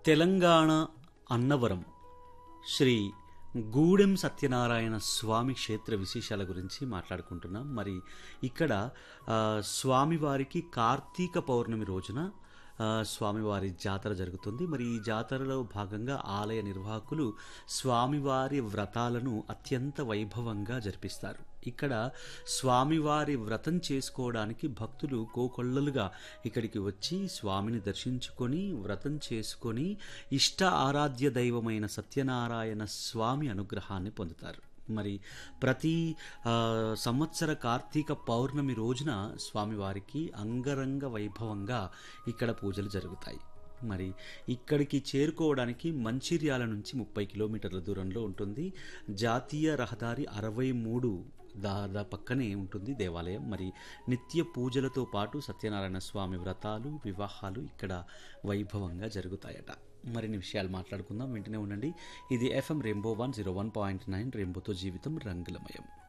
తెలంగాణ అన్నవరం శ్రీ గూడెం సత్యనారాయణ స్వామి క్షేత్ర విశేషాల గురించి మాట్లాడుకుంటున్నాం మరి ఇక్కడ ఆ, స్వామివారికి కార్తీక పౌర్ణమి రోజున ఆ, స్వామివారి జాతర జరుగుతుంది మరి ఈ జాతరలో భాగంగా ఆలయ నిర్వాహకులు స్వామివారి వ్రతాలను అత్యంత వైభవంగా జరిపిస్తారు ఇక్కడ స్వామివారి వ్రతం చేసుకోవడానికి భక్తులు కోకొల్లలుగా ఇక్కడికి వచ్చి స్వామిని దర్శించుకొని వ్రతం చేసుకొని ఇష్ట ఆరాధ్య దైవమైన సత్యనారాయణ స్వామి అనుగ్రహాన్ని పొందుతారు మరి ప్రతి ఆ, సంవత్సర కార్తీక పౌర్ణమి రోజున స్వామివారికి అంగరంగ వైభవంగా ఇక్కడ పూజలు జరుగుతాయి మరి ఇక్కడికి చేరుకోవడానికి మంచిర్యాల నుంచి ముప్పై కిలోమీటర్ల దూరంలో ఉంటుంది జాతీయ రహదారి అరవై మూడు దాదా పక్కనే ఉంటుంది దేవాలయం మరి నిత్య పూజలతో పాటు సత్యనారాయణ స్వామి వ్రతాలు వివాహాలు ఇక్కడ వైభవంగా జరుగుతాయట మరిన్ని విషయాలు మాట్లాడుకుందాం వెంటనే ఉండండి ఇది FM rainbow one zero one point nine రెయిన్బోతో జీవితం రంగులమయం